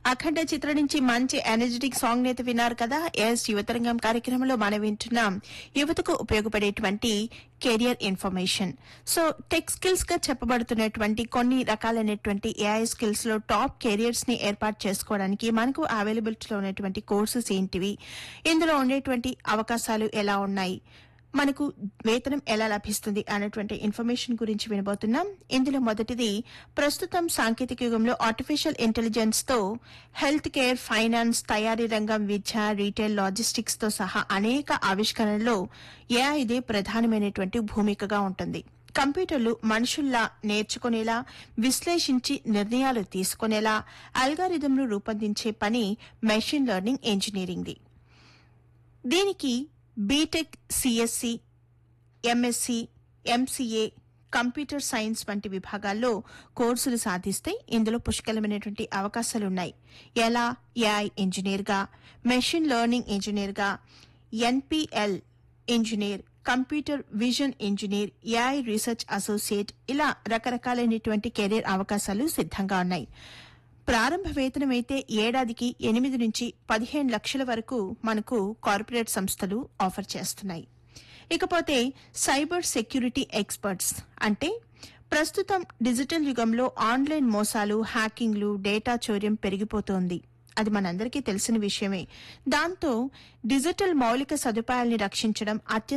అఖండ చిత్రం నుంచి మంచి ఎనర్జెటిక్ సాంగ్ అయితే విన్నారు కదా ఎస్ యువతరంగం కార్యక్రమంలో మనం వింటున్నాం యువతకు ఉపయోగపడేటువంటి career information so tech skills గా చెప్పబడుతున్నటువంటి కొన్ని రకాలైనటువంటి ఏఐ స్కిల్స్ లో టాప్ కెరియర్స్ ని ఏర్పాటు చేసుకోవడానికి మనకు అవైలబిలిటీలో ఉన్నటువంటి కోర్సెస్ ఏంటివి ఇందులో ఉండేటువంటి అవకాశాలు ఎలా ఉన్నాయి మనకు వేతనం ఎలా లభిస్తుంది అనేటువంటి ఇన్ఫర్మేషన్ గురించి వినబోతున్నాం ఇందులో మొదటిది ప్రస్తుతం సాంకేతిక యుగంలో ఆర్టిఫిషియల్ ఇంటెలిజెన్స్ తో హెల్త్ కేర్ ఫైనాన్స్ తయారీ రంగం విద్య రీటైల్ లాజిస్టిక్స్ తో సహా అనేక ఆవిష్కరణల్లో ఏఐదే ప్రధానమైనటువంటి భూమికగా ఉంటుంది కంప్యూటర్లు మనుషుల్లా నేర్చుకునేలా విశ్లేషించి నిర్ణయాలు తీసుకునేలా అల్గారిథంను రూపొందించే పని మెషిన్ లెర్నింగ్ ఇంజనీరింగ్ది దీనికి BTech CSC MSc MCA computer science వంటి విభాగాల్లో కోర్సులు సాధిస్తే ఇందులో పుష్కలమైనటువంటి అవకాశాలున్నాయి ఎలా ఏఐ ఇంజనీర్గా మెషిన్ లెర్నింగ్ ఇంజనీర్గా NPL engineer computer vision engineer AI research associate ఇలా రకరకాలైనటువంటి కెరీర్ అవకాశాలు సిద్ధంగా ఉన్నాయి ప్రారంభ వేతనం అయితే ఏడాదికి ఎనిమిది నుంచి పదిహేను లక్షల వరకు మనకు కార్పొరేట్ సంస్థలు ఆఫర్ చేస్తున్నాయి ఇకపోతే సైబర్ సెక్యూరిటీ ఎక్స్పర్ట్స్ అంటే ప్రస్తుతం డిజిటల్ యుగంలో ఆన్లైన్ మోసాలు హ్యాకింగ్లు డేటా చౌర్యం పెరిగిపోతోంది అది మనందరికీ తెలిసిన విషయమే దాంతో డిజిటల్ మౌలిక సదుపాయాల్ని రక్షించడం అత్యంత